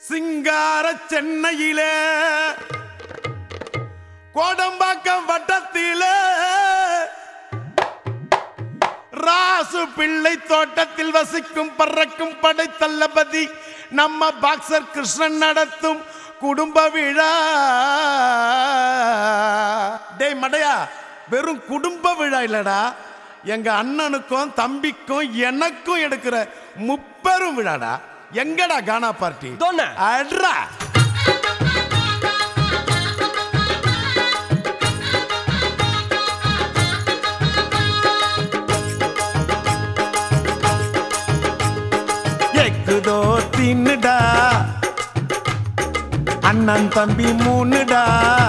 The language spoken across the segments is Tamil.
சிங்கார சென்னையிலே கோடம்பாக்கம் வட்டத்திலே ராசு பிள்ளை தோட்டத்தில் வசிக்கும் பறக்கும் படை தளபதி நம்ம பாக்ஸர் கிருஷ்ணன் நடத்தும் குடும்ப விழா டேய் மடையா வெறும் குடும்ப விழா இல்லடா எங்க அண்ணனுக்கும் தம்பிக்கும் எனக்கும் எடுக்கிற முப்பெரும் விழாடா எங்கடா கானா பார்ட்டி தோண்ண. அட்ரா எக்குதோ தின்னுடா அண்ணன் தம்பி மூணுடா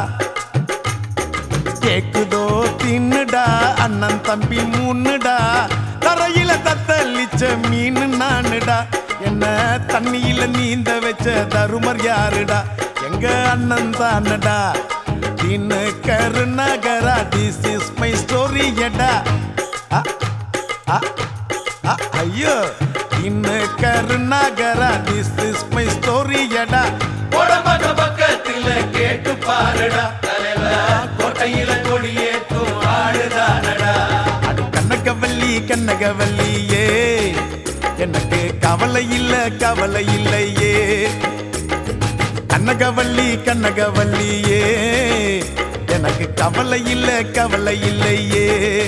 கேக்குதோ தின்னுடா அண்ணன் தம்பி மூணுடா தரையில தத்தளிச்ச மீன் நானுடா என்ன தண்ணியில நீந்த வச்ச தருமர் யாருடா எங்க அண்ணன் தானடா தின்னு கருநகரா திஸ் இஸ் மை ஸ்டோரி எடா அ, அ, அ, ஐயோ இன்னு கருநகரா திஸ் இஸ் மை ஸ்டோரி எடா உடம்பக பக்கத்துல கேட்டு பாருடா தலைவர் கோட்டையில கொடியேற்றும் ஆடுதானடா அடு கண்ணகவல்லி கண்ணகவல்லியே எனக்கு கவலை இல்ல கவலை இல்லையே கண்ணகவல்லி கண்ணகவல்லியே எனக்கு கவலை இல்ல கவலை இல்லையே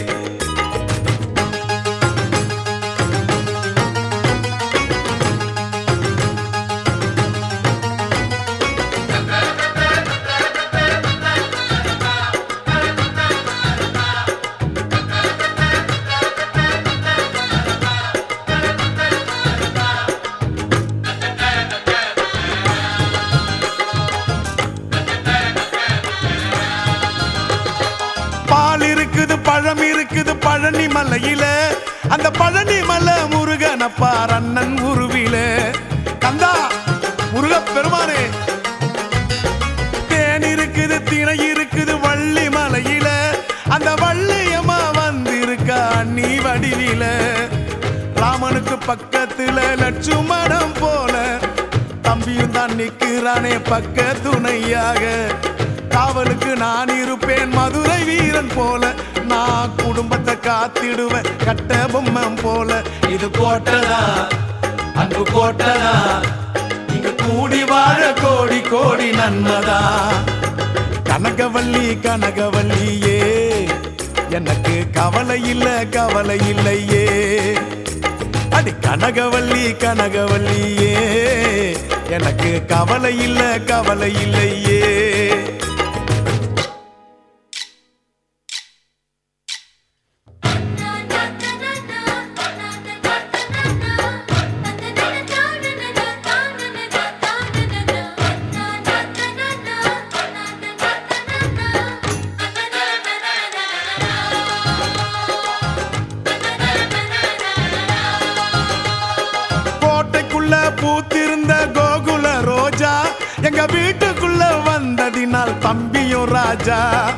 பால் இருக்குது பழம் இருக்குது பழனி மலையில அந்த பழனி மலை முருகனப்பார் அண்ணன் உருவில கந்தா முருக பெருமானே தேன் இருக்குது திணை இருக்குது வள்ளி மலையில அந்த வள்ளியம்மா வந்திருக்கா நீ வடிவில ராமனுக்கு பக்கத்துல லட்சுமணம் போல தம்பியும் தான் நிக்கிறானே பக்க துணையாக காவலுக்கு நான் இருப்பேன் மதுரை வீரன் போல நான் குடும்பத்தை காத்திடுவேன் கட்ட பொம்மம் போல இது கோட்டைதா அன்பு கோட்டைதா இங்க கூடி வாழ கோடி கோடி நன்மதா கனகவல்லி கனகவல்லியே எனக்கு கவலை இல்ல கவலை இல்லையே அடி கனகவல்லி கனகவல்லியே எனக்கு கவலை இல்ல கவலை இல்லையே கோட்டைக்குள்ள பூத்திருந்த கோகுல ரோஜா எங்க வீட்டுக்குள்ள வந்ததினால் தம்பியும் ராஜா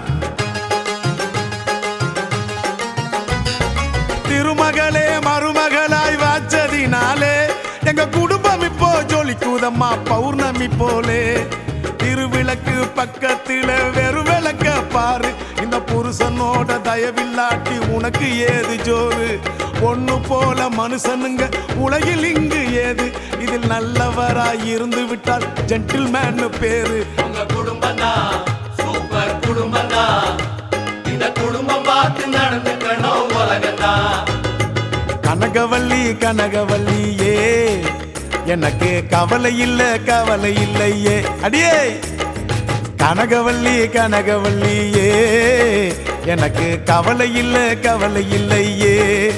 திருமகளே மருமகளாய் வாச்சதினாலே எங்க குடும்பம் இப்போ ஜொலிக்குதம்மா பௌர்ணமி போலே திருவிளக்கு பக்கத்துல வெறு விளக்க பாரு இந்த புருஷனோட தயவில்லாட்டி உனக்கு ஏது ஜோறு ஒண்ணு போல மனுஷனுங்க உலகில் இங்கு ஏது இதில் நல்லவராய் இருந்து விட்டால் ஜென்டில்மேன் பேரு உங்க குடும்பம் தான் சூப்பர் குடும்பம் தான் இந்த குடும்பம் பார்த்து நடந்துக்கணும் உலகம்தான் கனகவல்லி கனகவல்லியே எனக்கு கவலை இல்ல கவலை இல்லையே அடியே கனகவல்லி கனகவல்லியே எனக்கு கவலை இல்ல கவலை இல்லையே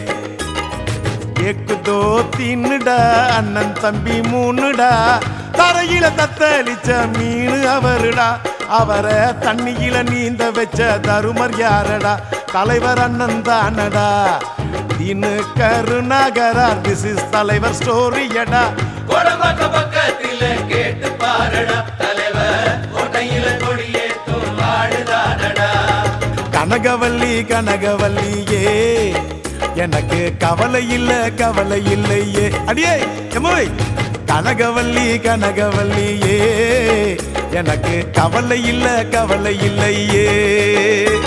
எக்குதோ தின்னுடா அண்ணன் தம்பி மூணுடா தரையில தத்தளிச்ச மீன் அவருடா அவரை தண்ணியில நீந்த வச்ச தருமர் யாரடா தலைவர் அண்ணன் தானடா தின்னு கருநகரா திஸ் இஸ் தலைவர் ஸ்டோரியடா உடம்பக பக்கத்துல கேட்டு பாருடா தலைவர் கோட்டையில கொடியேற்றும் ஆடுதானடா கனகவல்லி கனகவல்லியே எனக்கு கவலை இல்ல கவலை இல்லையே அடியே எம்மோய் கனகவல்லி கனகவல்லியே எனக்கு கவலை இல்ல கவலை இல்லையே